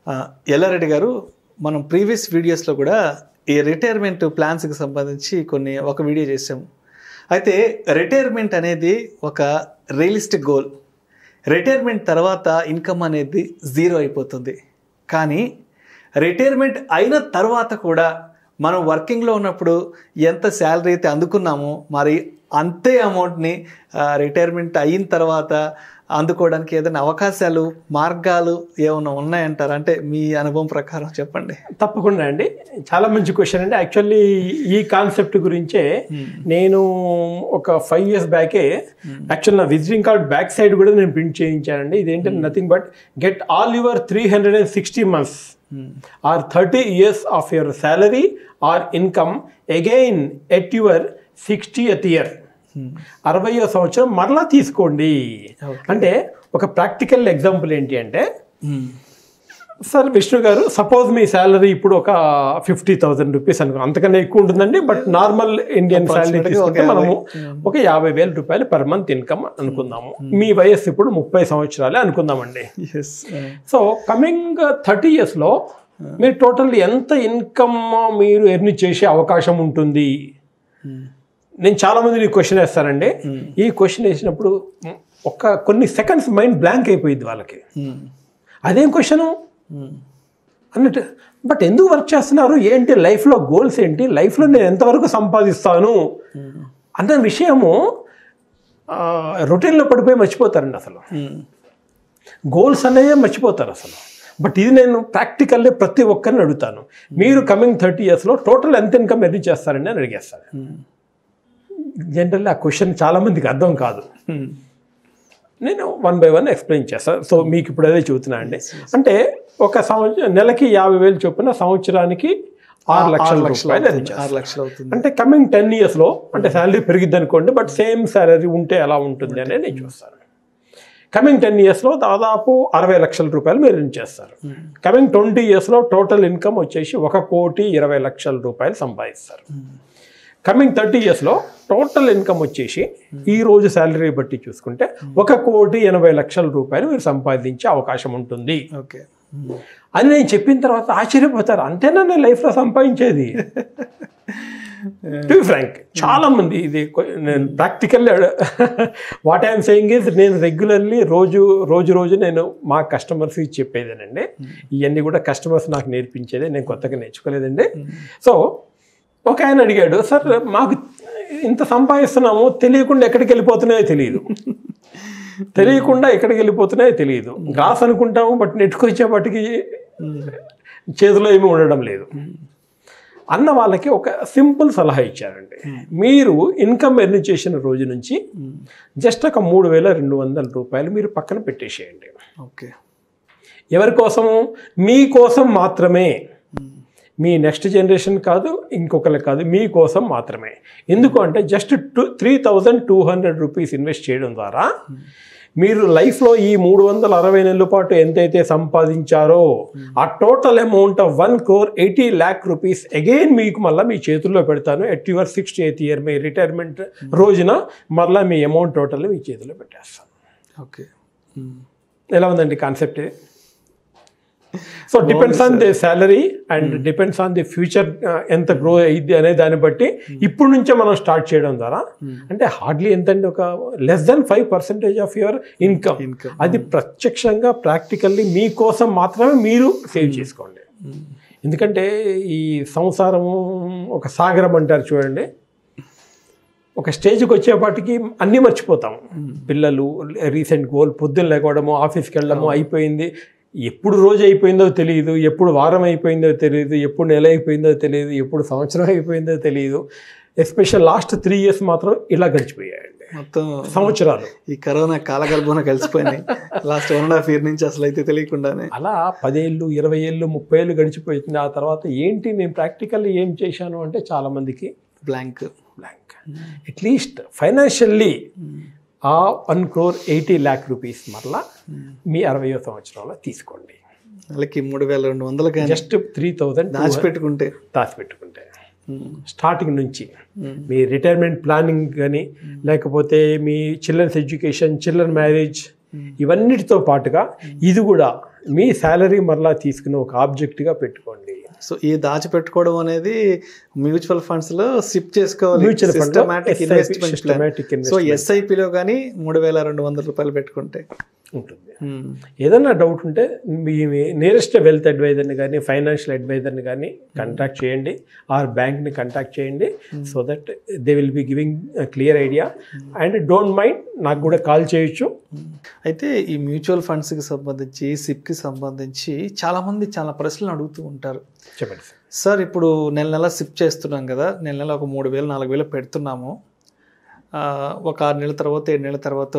ఆ, ఎల్లారెడ్డి గారు మనం ప్రీవియస్ వీడియోస్లో కూడా ఈ రిటైర్మెంట్ ప్లాన్స్కి సంబంధించి కొన్ని ఒక వీడియో చేసాము అయితే రిటైర్మెంట్ అనేది ఒక రియలిస్టిక్ గోల్ రిటైర్మెంట్ తర్వాత ఇన్కమ్ అనేది జీరో అయిపోతుంది కానీ రిటైర్మెంట్ అయిన తర్వాత కూడా మనం వర్కింగ్లో ఉన్నప్పుడు ఎంత శాలరీ అయితే అందుకున్నామో మరి అంతే అమౌంట్ని రిటైర్మెంట్ అయిన తర్వాత అందుకోవడానికి ఏదైనా అవకాశాలు మార్గాలు ఏమైనా ఉన్నాయంటారా అంటే మీ అనుభవం ప్రకారం చెప్పండి తప్పకుండా అండి చాలా మంచి క్వశ్చన్ అండి యాక్చువల్లీ ఈ కాన్సెప్ట్ గురించే నేను ఒక ఫైవ్ ఇయర్స్ బ్యాకే యాక్చువల్ నా విజిటింగ్ కార్డ్ బ్యాక్ సైడ్ కూడా నేను ప్రింట్ చేయించానండి ఇదేంటంటే nothing but get all your three hundred and sixty months or thirty years of your salary or income again at your sixtieth year అరవయో సంవత్సరం మరలా తీసుకోండి అంటే ఒక ప్రాక్టికల్ ఎగ్జాంపుల్ ఏంటి అంటే సార్ విష్ణు గారు సపోజ్ మీ శాలరీ ఇప్పుడు ఒక ఫిఫ్టీ థౌసండ్ రూపీస్ అనుకో అంతకన్నా ఎక్కువ ఉంటుందండి బట్ నార్మల్ ఇండియన్ శాలరీ తీసుకుంటే మనము ఒక యాభై వేల రూపాయలు పర్ మంత్ ఇన్కమ్ అనుకుందాము మీ వయస్సు ఇప్పుడు ముప్పై సంవత్సరాలే అనుకుందామండి ఎస్ సో కమింగ్ థర్టీ ఇయర్స్లో మీరు టోటల్ ఎంత ఇన్కమ్ మీరు ఎర్న్ చేసే అవకాశం ఉంటుంది నేను చాలా మంది క్వశ్చన్ వేస్తానండి ఈ క్వశ్చన్ వేసినప్పుడు ఒక కొన్ని సెకండ్స్ మైండ్ బ్లాంక్ అయిపోయింది వాళ్ళకి అదేం క్వశ్చను అన్నట్టు బట్ ఎందుకు వర్క్ చేస్తున్నారు ఏంటి లైఫ్లో గోల్స్ ఏంటి లైఫ్లో నేను ఎంతవరకు సంపాదిస్తాను అన్న విషయము రొటీన్లో పడిపోయి మర్చిపోతారండి అసలు గోల్స్ అనేవి మర్చిపోతారు అసలు బట్ ఇది నేను ప్రాక్టికల్లీ ప్రతి ఒక్కరిని అడుగుతాను మీరు కమింగ్ థర్టీ ఇయర్స్లో టోటల్ ఎంత ఇన్కమ్ ఎర్న్ చేస్తారండి అని అడిగేస్తాను జనరల్లీ ఆ క్వశ్చన్ చాలామందికి అర్థం కాదు నేను వన్ బై వన్ ఎక్స్ప్లెయిన్ చేస్తాను సో మీకు ఇప్పుడు అదే చెబుతున్నా అండి అంటే ఒక సంవత్సరం నెలకి యాభై వేలు చొప్పున సంవత్సరానికి ఆరు లక్షల రూపాయలు earn చేస్తాను. ఆరు లక్షలు అవుతుంది అంటే కమింగ్ టెన్ ఇయర్స్లో అంటే శాలరీ పెరిగిద్ది అనుకోండి బట్ సేమ్ శాలరీ ఉంటే ఎలా ఉంటుంది అనేది నేను చూస్తాను కమింగ్ టెన్ ఇయర్స్లో దాదాపు అరవై లక్షల రూపాయలు మీరు earn చేస్తారు కమింగ్ ట్వంటీ ఇయర్స్లో టోటల్ ఇన్కమ్ వచ్చేసి ఒక కోటి ఇరవై లక్షల రూపాయలు సంపాదిస్తారు కమింగ్ థర్టీ ఇయర్స్లో టోటల్ ఇన్కమ్ వచ్చేసి ఈ రోజు శాలరీ బట్టి చూసుకుంటే ఒక కోటి ఎనభై లక్షల రూపాయలు మీరు సంపాదించే అవకాశం ఉంటుంది ఓకే అని నేను చెప్పిన తర్వాత ఆశ్చర్యపోతారు అంతేనా నేను లైఫ్లో సంపాదించేది టు ఫ్రాంక్ చాలా మంది ఇది కొ- నేను practical what I'm saying is నేను రెగ్యులర్లీ రోజు రోజు రోజు నేను మా కస్టమర్స్కి చెప్పేదేనండి ఇవన్నీ కూడా కస్టమర్స్ నాకు నేర్పించేదే నేను కొత్తగా నేర్చుకోలేదండి సో ఒక ఆయన అడిగాడు సార్ మాకు ఇంత సంపాదిస్తున్నాము తెలియకుండా ఎక్కడికి వెళ్ళిపోతున్నాయో తెలియదు తెలియకుండా ఎక్కడికి వెళ్ళిపోతున్నాయో తెలియదు గ్రాస్ అనుకుంటాము బట్ నెట్టుకొచ్చేపటికి చేతిలో ఏమీ ఉండడం లేదు అన్న వాళ్ళకి ఒక సింపుల్ సలహా ఇచ్చారండి మీరు ఇన్కమ్ ఎర్న్ చేసిన రోజు నుంచి జస్ట్ ఒక మూడు వేల రెండు వందల రూపాయలు మీరు పక్కన పెట్టేసేయండి ఓకే ఎవరి కోసము మీ కోసం మాత్రమే మీ నెక్స్ట్ జనరేషన్ కాదు ఇంకొకరి కాదు మీ కోసం మాత్రమే ఎందుకు అంటే just two three thousand two hundred rupees invest చేయడం ద్వారా మీరు లైఫ్లో ఈ మూడు వందల అరవై నెలల పాటు ఎంతైతే సంపాదించారో ఆ total amount of one crore eighty lakh rupees again మీకు మళ్ళీ మీ చేతుల్లో పెడతాను at your sixty eighth year మీ రిటైర్మెంట్ రోజున మళ్ళీ మీ అమౌంట్ టోటల్ మీ చేతిలో పెట్టేస్తాను ఓకే ఎలా ఉందండి కాన్సెప్ట్ ఇది so depends on the salary and depends on the future ఎంత గ్రో అయ్యిద్ది అనే దాన్ని బట్టి ఇప్పుడు నుంచే మనం స్టార్ట్ చేయడం ద్వారా అంటే హార్డ్లీ ఎంతండి ఒక less than five percentage of your income income అది ప్రత్యక్షంగా ప్రాక్టికల్లీ మీకోసం మాత్రమే మీరు సేవ్ చేసుకోండి ఎందుకంటే ఈ సంసారము ఒక సాగరం అంటారు చూడండి ఒక స్టేజ్కి వచ్చేపాటికి అన్నీ మర్చిపోతాం పిల్లలు రీసెంట్ గోల్ పొద్దున్న లేకపోవడము ఆఫీస్కి వెళ్ళడము అయిపోయింది ఎప్పుడు రోజు అయిపోయిందో తెలియదు ఎప్పుడు వారం అయిపోయిందో తెలియదు ఎప్పుడు నెల అయిపోయిందో తెలియదు ఎప్పుడు సంవత్సరం అయిపోయిందో తెలియదు ఎస్పెషల్ లాస్ట్ త్రీ ఇయర్స్ మాత్రం ఇలా గడిచిపోయాయండి మొత్తం సంవత్సరాలు ఈ కరోనా కాలగర్భంలో కలిసిపోయినాయి last one and half year నుంచి అసలు అయితే తెలియకుండానే అలా పదేళ్ళు ఇరవై ఏళ్ళు ముప్పై ఏళ్ళు గడిచిపోయింది ఆ తర్వాత ఏంటి నేను ప్రాక్టికల్లీ ఏం చేశాను అంటే చాలామందికి బ్లాంక్ బ్లాంక్ అట్లీస్ట్ ఫైనాన్షియల్లీ ఆ one crore eighty lakh rupees మరలా మీ అరవయో సంవత్సరంలో తీసుకోండి వాళ్ళకి మూడు వేల రెండు వందలు కానీ జస్ట్ త్రీ థౌజండ్ దాచిపెట్టుకుంటే దాచిపెట్టుకుంటే స్టార్టింగ్ నుంచి మీ రిటైర్మెంట్ ప్లానింగ్ కానీ లేకపోతే మీ చిల్డ్రన్స్ ఎడ్యుకేషన్ చిల్డ్రన్ మ్యారేజ్ ఇవన్నిటితో పాటుగా ఇది కూడా మీ శాలరీ మరలా తీసుకుని ఒక ఆబ్జెక్ట్గా పెట్టుకోండి సో ఈ దాచిపెట్టుకోవడం అనేది మ్యూచువల్ ఫండ్స్ లో సిప్ చేసుకోవాలి Mutual fund లో systematic SIP investment plan systematic so investment. ఎస్ఐపిలో కానీ మూడు వేల రెండు వందల రూపాయలు పెట్టుకుంటే ఉంటుంది ఏదన్నా డౌట్ ఉంటే మీ నియరెస్ట్ వెల్త్ అడ్వైజర్ని కానీ ఫైనాన్షియల్ అడ్వైజర్ని కానీ కాంటాక్ట్ చేయండి ఆర్ బ్యాంక్ని కాంటాక్ట్ చేయండి so that they will be giving clear idea and don't mind నాకు కూడా కాల్ చేయొచ్చు అయితే ఈ మ్యూచువల్ ఫండ్స్కి సంబంధించి సిప్కి సంబంధించి చాలామంది చాలా ప్రశ్నలు అడుగుతూ ఉంటారు చెప్పండి సార్ సార్ ఇప్పుడు నెల నెల సిప్ చేస్తున్నాం కదా నెల నెల ఒక మూడు వేలు నాలుగు వేలు పెడుతున్నాము ఆ, ఒక ఆరు నెలల తర్వాత ఏడు నెలల తర్వాత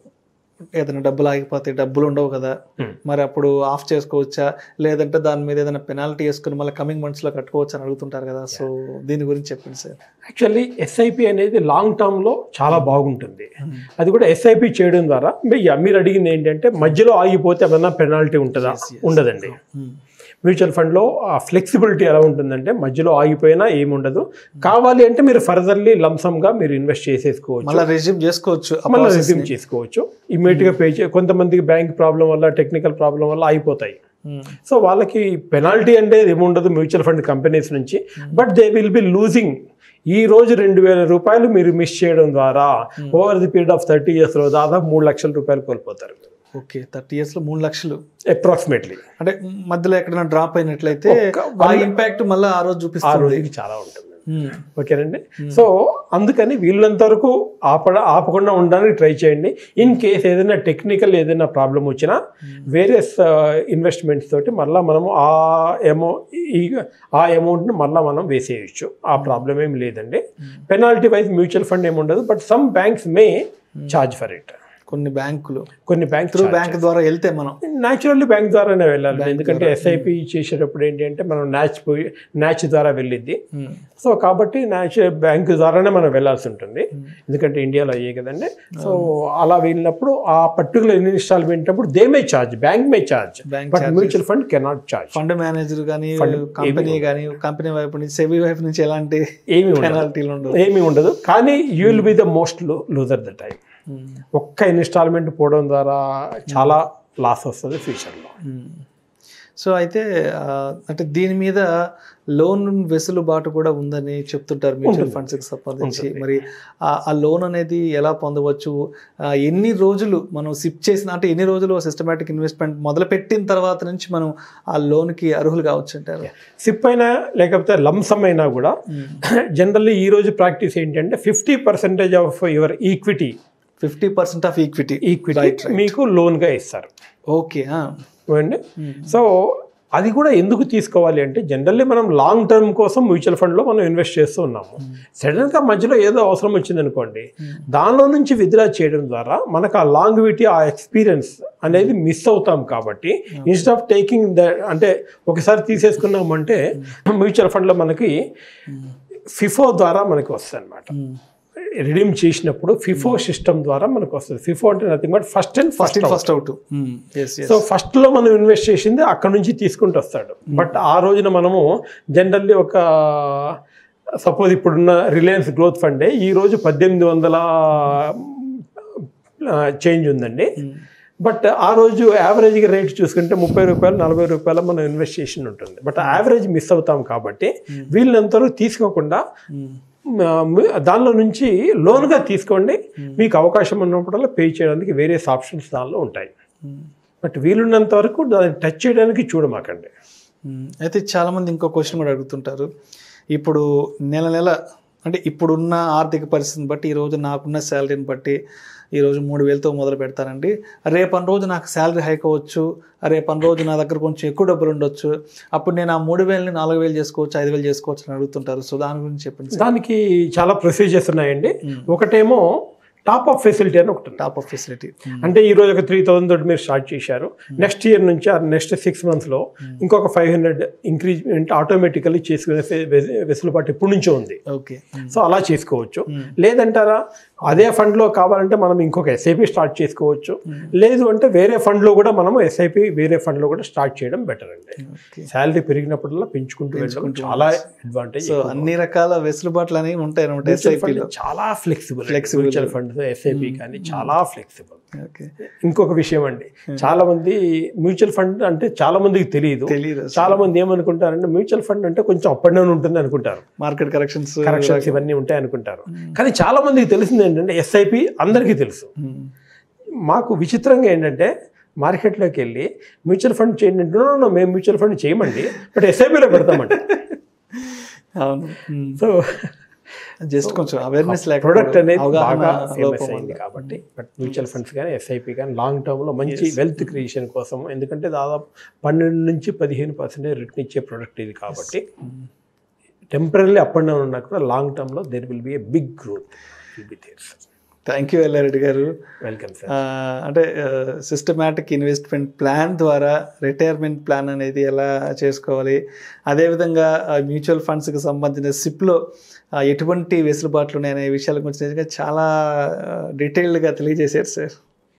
ఏదైనా డబ్బులు ఆగిపోతే డబ్బులు ఉండవు కదా Hmm. మరి అప్పుడు ఆఫ్ చేసుకోవచ్చా లేదంటే దాని మీద ఏదైనా పెనాల్టీ వేసుకుని మళ్ళీ కమింగ్ మంత్స్లో కట్టుకోవచ్చా అని అడుగుతుంటారు కదా సో దీని గురించి చెప్పండి సార్ యాక్చువల్లీ ఎస్ఐపి అనేది లాంగ్ టర్మ్లో చాలా బాగుంటుంది అది కూడా ఎస్ఐపి చేయడం ద్వారా మీ- మీరు అడిగింది ఏంటంటే మధ్యలో ఆగిపోతే ఏమన్నా పెనాల్టీ ఉంటుందా ఉండదండి మ్యూచువల్ ఫండ్లో ఆ ఫ్లెక్సిబిలిటీ ఎలా ఉంటుందంటే మధ్యలో ఆగిపోయినా ఏమి ఉండదు కావాలి అంటే మీరు ఫర్దర్లీ లంసమ్గా మీరు ఇన్వెస్ట్ చేసేసుకోవచ్చు మళ్ళీ రెజ్యూమ్ చేసుకోవచ్చు ఆ మళ్ళీ process రిజ్యూమ్ ని. చేసుకోవచ్చు ఇమీడియట్గా పే చే కొంతమందికి బ్యాంక్ ప్రాబ్లం వల్ల టెక్నికల్ ప్రాబ్లం వల్ల అయిపోతాయి Hmm. సో వాళ్ళకి పెనాల్టీ అంటే ఏముండదు మ్యూచువల్ ఫండ్ కంపెనీస్ నుంచి but they will be losing ఈ రోజు రెండు వేల రూపాయలు మీరు మిస్ చేయడం ద్వారా over the period of thirty ఇయర్స్లో దాదాపు మూడు లక్షల రూపాయలు కోల్పోతారు ఓకే థర్టీ ఇయర్స్ లో మూడు లక్షలు అప్రాక్సిమేట్లీ అంటే మధ్యలో ఎక్కడైనా డ్రాప్ అయినట్లయితే ఒక్క ఆ ఇంపాక్ట్ మళ్ళీ ఆ రోజు ఆ చూపిస్తుంది రోజుకి చాలా ఉంటుంది Hmm. ఓకేనండి సో అందుకని వీళ్ళంత వరకు ఆపడ ఆపకుండా ఉండడానికి ట్రై చేయండి ఇన్ కేస్ ఏదైనా టెక్నికల్ ఏదైనా ప్రాబ్లం వచ్చినా వేరే ఇన్వెస్ట్మెంట్స్ తోటి మళ్ళీ మనము ఆ అమౌ ఈ ఆ అమౌంట్ని మళ్ళీ మనం వేసేయచ్చు ఆ ప్రాబ్లం ఏం లేదండి పెనాల్టీ వైజ్ మ్యూచువల్ ఫండ్ ఏమి ఉండదు but some banks may charge for it కొన్ని బ్యాంకులు కొన్ని బ్యాంక్ త్రూ బ్యాంక్ ద్వారా వెళ్తే మనం న్యాచురల్లీ బ్యాంక్ ద్వారానే వెళ్ళాలి ఎందుకంటే ఎస్ఐపి చేసేటప్పుడు ఏంటంటే మనం న్యాచ్ పోయి న్యాచ్ ద్వారా వెళ్ళిద్ది Hmm. సో కాబట్టి న్యాచురల్ బ్యాంక్ ద్వారానే మనం వెళ్ళాల్సి ఉంటుంది ఎందుకంటే ఇండియాలో అయ్యే కదండి సో అలా వెళ్ళినప్పుడు ఆ పర్టికులర్ ఇన్స్టాల్మెంట్ అప్పుడు they may charge bank may charge Bank but mutual fund cannot charge fund manager కానీ కంపెనీ కానీ కంపెనీ వైపు నుంచి సెబీ వైపు నుంచి ఎలాంటి ఏమి ఉండదు పెనాల్టీలు ఉండవు ఏమీ ఉండదు కానీ you will be the most loser the time Hmm. ఒక్క ఇన్స్టాల్మెంట్ పోవడం ద్వారా చాలా లాస్ వస్తుంది ఫ్యూచర్లో సో అయితే ఆ, అంటే దీని మీద లోన్ వెసులుబాటు కూడా ఉందని చెప్తుంటారు మ్యూచువల్ ఫండ్స్ కి సంబంధించి మరి ఆ- ఆ లోన్ అనేది ఎలా పొందవచ్చు ఆ, ఎన్ని రోజులు మనం సిప్ చేసిన అంటే ఎన్ని రోజులు సిస్టమేటిక్ ఇన్వెస్ట్మెంట్ మొదలు పెట్టిన తర్వాత నుంచి మనం ఆ లోన్ కి అర్హులు కావచ్చు అంటారు సిప్ అయినా లేకపోతే లంసమ్ అయినా కూడా జనరల్లీ ఈ రోజు ప్రాక్టీస్ ఏంటంటే fifty percentage of your equity fifty percent of equity equity మీకు లోన్గా ఇస్తారు ఓకే ఏమండి సో అది కూడా ఎందుకు తీసుకోవాలి అంటే జనరల్లీ మనం లాంగ్ టర్మ్ కోసం మ్యూచువల్ ఫండ్లో మనం ఇన్వెస్ట్ చేస్తూ ఉన్నాము సడన్గా మధ్యలో ఏదో అవసరం వచ్చింది అనుకోండి దానిలో నుంచి విత్డ్రా చేయడం ద్వారా మనకు ఆ లాంగ్విటీ ఆ ఎక్స్పీరియన్స్ అనేది మిస్ అవుతాం కాబట్టి ఇన్స్టెడ్ ఆఫ్ టేకింగ్ ద అంటే ఒకసారి తీసేసుకున్నామంటే మ్యూచువల్ ఫండ్లో మనకి ఫిఫో ద్వారా మనకి వస్తుంది అనమాట రిడీమ్ చేసినప్పుడు ఫిఫో సిస్టమ్ ద్వారా మనకు వస్తుంది ఫిఫో అంటే nothing but first and first first first out yes so first లో మనం ఇన్వెస్ట్ చేసింది అక్కడ నుంచి తీసుకుంటూ వస్తాడు బట్ ఆ రోజున మనము జనరల్లీ ఒక సపోజ్ ఇప్పుడున్న రిలయన్స్ గ్రోత్ ఫండే ఈ రోజు పద్దెనిమిది వందల చేంజ్ ఉందండి బట్ ఆ రోజు యావరేజ్గా రేట్ చూసుకుంటే ముప్పై రూపాయలు నలభై రూపాయలు మనం ఇన్వెస్ట్ చేసి ఉంటుంది బట్ యావరేజ్ మిస్ అవుతాం కాబట్టి వీళ్ళంతరూ తీసుకోకుండా మ- దానిలో నుంచి లోన్గా తీసుకోండి మీకు అవకాశం ఉన్నప్పుడల్లా పే చేయడానికి వేరియస్ ఆప్షన్స్ దానిలో ఉంటాయి బట్ వీలున్నంత వరకు దాన్ని టచ్ చేయడానికి చూడమాకండి మ్మ్. అయితే చాలా మంది ఇంకో క్వశ్చన్ కూడా అడుగుతుంటారు ఇప్పుడు నెల నెల అంటే ఇప్పుడున్న ఆర్థిక పరిస్థితిని బట్టి ఈరోజు నాకున్న శాలరీని బట్టి ఈరోజు మూడు వేలతో మొదలు పెడతానండి రేపటి రోజు నాకు శాలరీ హైక్ అవ్వచ్చు రేపటి రోజు నా దగ్గర కొంచెం ఎక్కువ డబ్బులు ఉండొచ్చు అప్పుడు నేను ఆ మూడు వేలని నాలుగు వేలు చేసుకోవచ్చు ఐదు వేలు చేసుకోవచ్చు అని అడుగుతుంటారు సో దాని గురించి చెప్పండి సార్ దానికి చాలా ప్రొసీజర్స్ ఉన్నాయండి ఒకటేమో టాప్ అప్ ఫెసిలిటీ అని ఒకటి ఉంది టాప్ ఆఫ్ ఫెసిలిటీ అంటే ఈ రోజు ఒక త్రీ థౌసండ్ తోటి మీరు స్టార్ట్ చేశారు నెక్స్ట్ ఇయర్ నుంచి ఆ నెక్స్ట్ సిక్స్ మంత్స్లో ఇంకొక ఫైవ్ హండ్రెడ్ ఇంక్రీజ్మెంట్ ఆటోమేటికల్లీ చేసుకునే ఫె- వె- వెసులుబాటు ఎప్పటి నుంచో ఉంది ఓకే సో అలా చేసుకోవచ్చు లేదంటారా అదే ఫండ్లో కావాలంటే మనం ఇంకొక ఎస్ఐపి స్టార్ట్ చేసుకోవచ్చు లేదు అంటే వేరే ఫండ్లో కూడా మనం ఎస్ఐపి వేరే ఫండ్లో కూడా స్టార్ట్ చేయడం బెటర్ అండి ఓకే శాలరీ పెరిగినప్పుడల్లా పెంచుకుంటూ వెళ్ళడం చాలా అడ్వాంటేజ్ సో అన్ని రకాల వెసులుబాట్లు అనేవి ఉంటాయి అనమాట ఎస్ఐపిలో చాలా flexible Flexible. Mutual funds SIP కానీ చాలా ఫ్లెక్సిబుల్ ఓకే ఇంకొక విషయం అండి చాలా మంది మ్యూచువల్ ఫండ్ అంటే చాలా మందికి తెలియదు తెలియదు చాలా మంది ఏమనుకుంటారంటే మ్యూచువల్ ఫండ్ అంటే కొంచెం అప్ అండ్ డౌన్ ఉంటుంది అనుకుంటారు మార్కెట్ కరెక్షన్స్ కరెక్షన్స్ ఇవన్నీ ఉంటాయి అనుకుంటారు కానీ చాలా మందికి తెలిసింది ఏంటంటే ఎస్ఐపి అందరికీ తెలుసు మాకు విచిత్రంగా ఏంటంటే మార్కెట్లోకి వెళ్ళి మ్యూచువల్ ఫండ్ చేయండి అంటే, "No, no, no, మేము మ్యూచువల్ ఫండ్ చేయమండి బట్ ఎస్ఐపిలో పెడతామండి అవును సో జస్ట్ కొంచెం అవేర్నెస్ ప్రొడక్ట్ అనేది బాగా అవగాహన ఫేమస్ లోపం అయింది కాబట్టి బట్ మ్యూచువల్ ఫండ్స్ కానీ ఎస్ఐపి కానీ లాంగ్ టర్మ్లో మంచి వెల్త్ క్రియేషన్ కోసం ఎందుకంటే దాదాపు పన్నెండు నుంచి పదిహేను పర్సెంటేజ్ రిటర్న్ ఇచ్చే ప్రొడక్ట్ ఇది కాబట్టి టెంపరీ అప్ అండ్ డౌన్ ఉన్నా కూడా లాంగ్ టర్మ్లో there will be a big growth will be there thank you Yellareddy గారు వెల్కమ్ సార్ ఆ, అంటే సిస్టమాటిక్ ఇన్వెస్ట్మెంట్ ప్లాన్ ద్వారా రిటైర్మెంట్ ప్లాన్ అనేది ఎలా చేసుకోవాలి అదేవిధంగా మ్యూచువల్ ఫండ్స్కి సంబంధించిన సిప్లో ఎటువంటి వెసులుబాట్లు ఉన్నాయనే విషయాల గురించి నిజంగా చాలా డీటెయిల్డ్గా తెలియజేశారు సార్